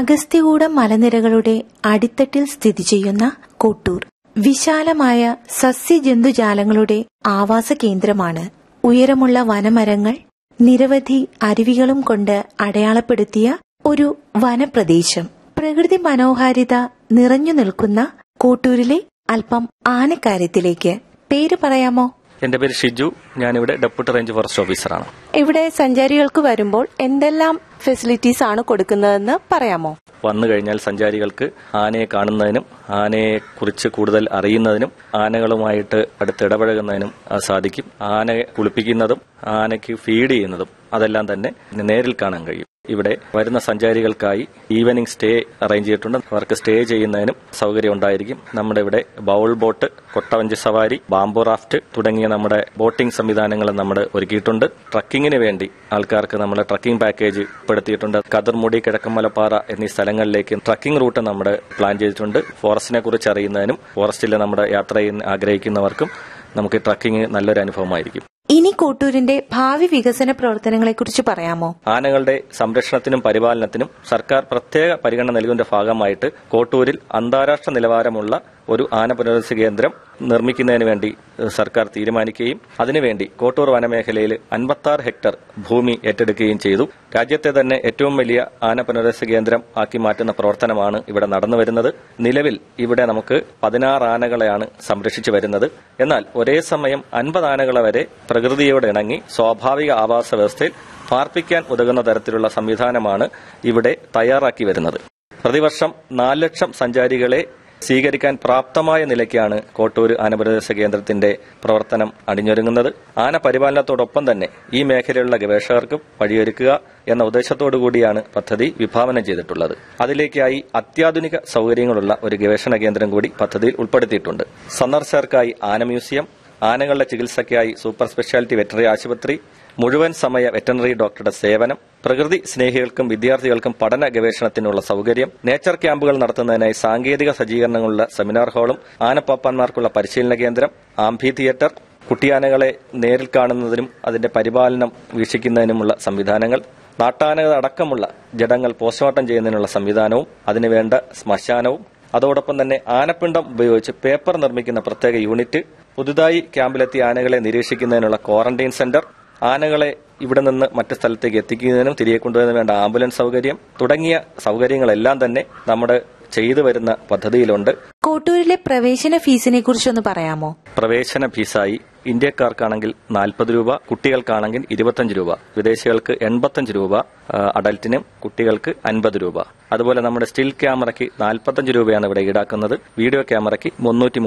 അഗസ്ത്യകൂടം മലനിരകളുടെ അടിത്തട്ടിൽ സ്ഥിതി ചെയ്യുന്ന കോട്ടൂർ വിശാലമായ സസ്യജന്തുജാലങ്ങളുടെ ആവാസ കേന്ദ്രമാണ് ഉയരമുള്ള വനമരങ്ങൾ നിരവധി അരുവികളും കൊണ്ട് അടയാളപ്പെടുത്തിയ ഒരു വനപ്രദേശം പ്രകൃതി മനോഹാരിത നിറഞ്ഞു നിൽക്കുന്ന കോട്ടൂരിലെ അല്പം ആനക്കാര്യത്തിലേക്ക് പേര് പറയാമോ എന്റെ പേര് ഷിജു ഞാനിവിടെ ഡെപ്യൂട്ടി റേഞ്ച് ഫോറസ്റ്റ് ഓഫീസറാണ് ഇവിടെ സഞ്ചാരികൾക്ക് വരുമ്പോൾ എന്തെല്ലാം ഫെസിലിറ്റീസ് ആണ് കൊടുക്കുന്നതെന്ന് പറയാമോ വന്നു കഴിഞ്ഞാൽ സഞ്ചാരികൾക്ക് ആനയെ കാണുന്നതിനും ആനയെ കുറിച്ച് കൂടുതൽ അറിയുന്നതിനും ആനകളുമായിട്ട് അടുത്ത് ഇടപഴകുന്നതിനും ആ, സാധിക്കും ആനയെ കുളിപ്പിക്കുന്നതും ആനയ്ക്ക് ഫീഡ് ചെയ്യുന്നതും അതെല്ലാം തന്നെ നേരിൽ കാണാൻ കഴിയും ഇവിടെ വരുന്ന സഞ്ചാരികൾക്കായി ഈവനിങ് സ്റ്റേ അറേഞ്ച് ചെയ്തിട്ടുണ്ട് അവർക്ക് സ്റ്റേ ചെയ്യുന്നതിനും സൗകര്യം ഉണ്ടായിരിക്കും നമ്മുടെ ഇവിടെ ബൗൾ ബോട്ട് കൊട്ടവഞ്ചി സവാരി ബാംബു റാഫ്റ്റ് തുടങ്ങിയ നമ്മുടെ ബോട്ടിംഗ് സംവിധാനങ്ങൾ നമ്മുടെ ഒരുക്കിയിട്ടുണ്ട് ട്രക്കിങ്ങിന് വേണ്ടി ആൾക്കാർക്ക് നമ്മുടെ ട്രക്കിംഗ് പാക്കേജ് ഉൾപ്പെടുത്തിയിട്ടുണ്ട് കതിർമുടി കിഴക്കമ്മലപ്പാറ എന്നീ സ്ഥലങ്ങളിലേക്ക് ട്രക്കിംഗ് റൂട്ട് നമ്മുടെ പ്ലാൻ ചെയ്തിട്ടുണ്ട് ഫോറസ്റ്റിനെ കുറിച്ച് അറിയുന്നതിനും ഫോറസ്റ്റിലെ നമ്മുടെ യാത്ര ചെയ്യാൻ ആഗ്രഹിക്കുന്നവർക്കും നമുക്ക് ട്രക്കിംഗ് നല്ലൊരു അനുഭവമായിരിക്കും ഇനി കോട്ടൂരിന്റെ ഭാവി വികസന പ്രവർത്തനങ്ങളെക്കുറിച്ച് പറയാമോ ആനകളുടെ സംരക്ഷണത്തിനും പരിപാലനത്തിനും സർക്കാർ പ്രത്യേക പരിഗണന നൽകുന്നതിന്റെ ഭാഗമായിട്ട് കോട്ടൂരിൽ അന്താരാഷ്ട്ര നിലവാരമുള്ള ഒരു ആന പുനരധിവാസ കേന്ദ്രം നിർമ്മിക്കുന്നതിന് വേണ്ടി ഏഹ്, സർക്കാർ തീരുമാനിക്കുകയും അതിനുവേണ്ടി കോട്ടൂർ വനമേഖലയിൽ അൻപത്തി ആറ് ഹെക്ടർ ഭൂമി ഏറ്റെടുക്കുകയും ചെയ്തു രാജ്യത്തെ തന്നെ ഏറ്റവും വലിയ ആന പുനരധിവാസ കേന്ദ്രം ആക്കി മാറ്റുന്ന പ്രവർത്തനമാണ് ഇവിടെ നടന്നു വരുന്നത് നിലവിൽ ഇവിടെ നമുക്ക് പതിനാറ് ആനകളെയാണ് സംരക്ഷിച്ചു വരുന്നത് എന്നാൽ ഒരേ സമയം അൻപത് ആനകളെ വരെ പ്രകൃതിയോട് ഇണങ്ങി സ്വാഭാവിക ആവാസ വ്യവസ്ഥയിൽ പാർപ്പിക്കാൻ ഉതകുന്ന തരത്തിലുള്ള സംവിധാനമാണ് ഇവിടെ തയ്യാറാക്കി വരുന്നത് പ്രതിവർഷം നാല് ലക്ഷം സഞ്ചാരികളെ സ്വീകരിക്കാൻ പ്രാപ്തമായ നിലയ്ക്കാണ് കോട്ടൂർ ആനപരിദേശ കേന്ദ്രത്തിന്റെ പ്രവർത്തനം അണിഞ്ഞൊരുങ്ങുന്നത് ആന പരിപാലനത്തോടൊപ്പം തന്നെ ഈ മേഖലയിലുള്ള ഗവേഷകർക്കും വഴിയൊരുക്കുക എന്ന ഉദ്ദേശത്തോടു കൂടിയാണ് പദ്ധതി വിഭാവനം ചെയ്തിട്ടുള്ളത് അതിലേക്കായി അത്യാധുനിക സൗകര്യങ്ങളുള്ള ഒരു ഗവേഷണ കേന്ദ്രം കൂടി പദ്ധതിയിൽ ഉൾപ്പെടുത്തിയിട്ടുണ്ട് സന്ദർശകർക്കായി ആന മ്യൂസിയം ആനകളുടെ ചികിത്സയ്ക്കായി സൂപ്പർ സ്പെഷ്യാലിറ്റി വെറ്ററിനറി ആശുപത്രി മുഴുവൻ സമയ വെറ്ററിനറി ഡോക്ടറുടെ സേവനം പ്രകൃതി സ്നേഹികൾക്കും വിദ്യാർത്ഥികൾക്കും പഠന ഗവേഷണത്തിനുള്ള സൗകര്യം നേച്ചർ ക്യാമ്പുകൾ നടത്തുന്നതിനായി സാങ്കേതിക സജ്ജീകരണങ്ങളുള്ള സെമിനാർ ഹാളും ആനപ്പാപ്പാന്മാർക്കുള്ള പരിശീലന കേന്ദ്രം ആംഫി തിയേറ്റർ കുട്ടിയാനകളെ നേരിൽ കാണുന്നതിനും അതിന്റെ പരിപാലനം വീക്ഷിക്കുന്നതിനുമുള്ള സംവിധാനങ്ങൾ നാട്ടാനകൾ അടക്കമുള്ള ജഡങ്ങൾ പോസ്റ്റ്മോർട്ടം ചെയ്യുന്നതിനുള്ള സംവിധാനവും അതിനുവേണ്ട ശ്മശാനവും അതോടൊപ്പം തന്നെ ആനപ്പിണ്ടം ഉപയോഗിച്ച് പേപ്പർ നിർമ്മിക്കുന്ന പ്രത്യേക യൂണിറ്റ് പുതുതായി ക്യാമ്പിലെത്തിയ ആനകളെ നിരീക്ഷിക്കുന്നതിനുള്ള ക്വാറന്റൈൻ സെന്റർ ആനകളെ ഇവിടെ നിന്ന് മറ്റു സ്ഥലത്തേക്ക് എത്തിക്കുന്നതിനും തിരികെ കൊണ്ടുവരുന്നതിനും വേണ്ട ആംബുലൻസ് സൗകര്യം തുടങ്ങിയ സൗകര്യങ്ങളെല്ലാം തന്നെ നമ്മുടെ ചെയ്തു വരുന്ന പദ്ധതിയിലുണ്ട് കോട്ടൂരിലെ പ്രവേശന ഫീസിനെ കുറിച്ചൊന്ന് പറയാമോ പ്രവേശന ഫീസായി ഇന്ത്യക്കാർക്കാണെങ്കിൽ നാൽപ്പത് രൂപ കുട്ടികൾക്കാണെങ്കിൽ ഇരുപത്തഞ്ച് രൂപ വിദേശികൾക്ക് എൺപത്തഞ്ച് രൂപ ആ, അഡൽറ്റിനും കുട്ടികൾക്ക് അൻപത് രൂപ അതുപോലെ നമ്മുടെ സ്റ്റിൽ ക്യാമറയ്ക്ക് നാൽപ്പത്തഞ്ച് രൂപയാണ് ഇവിടെ ഈടാക്കുന്നത് വീഡിയോ ക്യാമറയ്ക്ക് മുന്നൂറ്റി